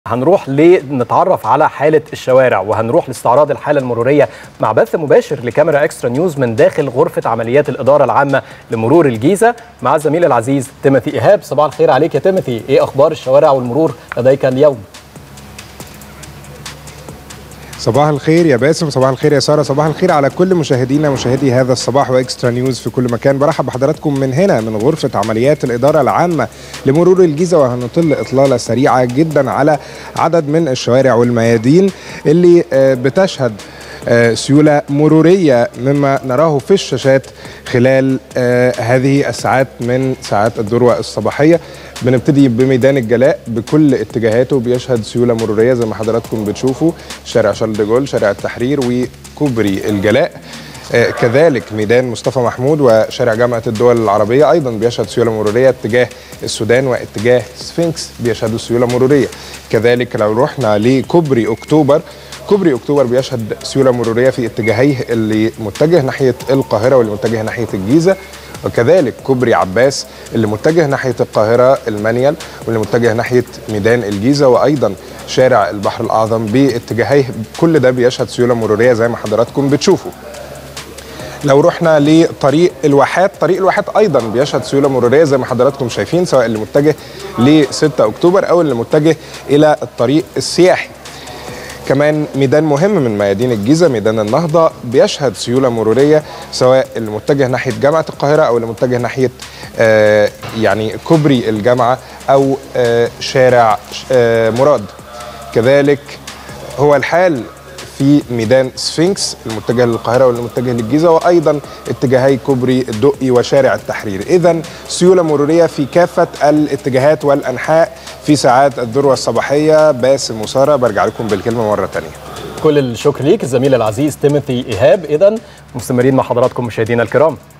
هنروح لنتعرف على حالة الشوارع وهنروح لاستعراض الحالة المرورية مع بث مباشر لكاميرا اكسترا نيوز من داخل غرفة عمليات الإدارة العامة لمرور الجيزة مع الزميل العزيز تيموثي إيهاب صباح الخير عليك يا تيموثي إيه أخبار الشوارع والمرور لديك اليوم؟ صباح الخير يا باسم صباح الخير يا ساره صباح الخير على كل مشاهدينا مشاهدي هذا الصباح واكسترا نيوز في كل مكان برحب بحضراتكم من هنا من غرفه عمليات الاداره العامه لمرور الجيزه وهنطل اطلاله سريعه جدا على عدد من الشوارع والميادين اللي بتشهد سيولة مرورية مما نراه في الشاشات خلال هذه الساعات من ساعات الذروة الصباحية بنبتدي بميدان الجلاء بكل اتجاهاته بيشهد سيولة مرورية زي ما حضراتكم بتشوفوا شارع شارل ديجول شارع التحرير وكوبري الجلاء كذلك ميدان مصطفى محمود وشارع جامعة الدول العربية أيضا بيشهد سيولة مرورية اتجاه السودان واتجاه سفنكس بيشهدوا سيولة مرورية كذلك لو رحنا لكوبري أكتوبر كوبري اكتوبر بيشهد سيوله مروريه في اتجاهيه اللي متجه ناحيه القاهره واللي متجه ناحيه الجيزه وكذلك كوبري عباس اللي متجه ناحيه القاهره المنيل واللي متجه ناحيه ميدان الجيزه وايضا شارع البحر الاعظم باتجاهيه كل ده بيشهد سيوله مروريه زي ما حضراتكم بتشوفوا لو رحنا لطريق الواحات طريق الواحات ايضا بيشهد سيوله مروريه زي ما حضراتكم شايفين سواء اللي متجه ل 6 اكتوبر او اللي متجه الى الطريق السياحي كمان ميدان مهم من ميادين الجيزه ميدان النهضه بيشهد سيوله مروريه سواء اللي متجه ناحيه جامعه القاهره او اللي متجه ناحيه آه يعني كوبري الجامعه او آه شارع آه مراد كذلك هو الحال في ميدان سفنكس المتجه للقاهره واللي متجه للجيزه وايضا اتجاهي كوبري الدقي وشارع التحرير اذا سيوله مروريه في كافه الاتجاهات والانحاء في ساعات الذروه الصباحيه باسم وساره برجع لكم بالكلمه مره ثانيه كل الشكر ليك الزميل العزيز تيموثي ايهاب اذا مستمرين مع حضراتكم مشاهدينا الكرام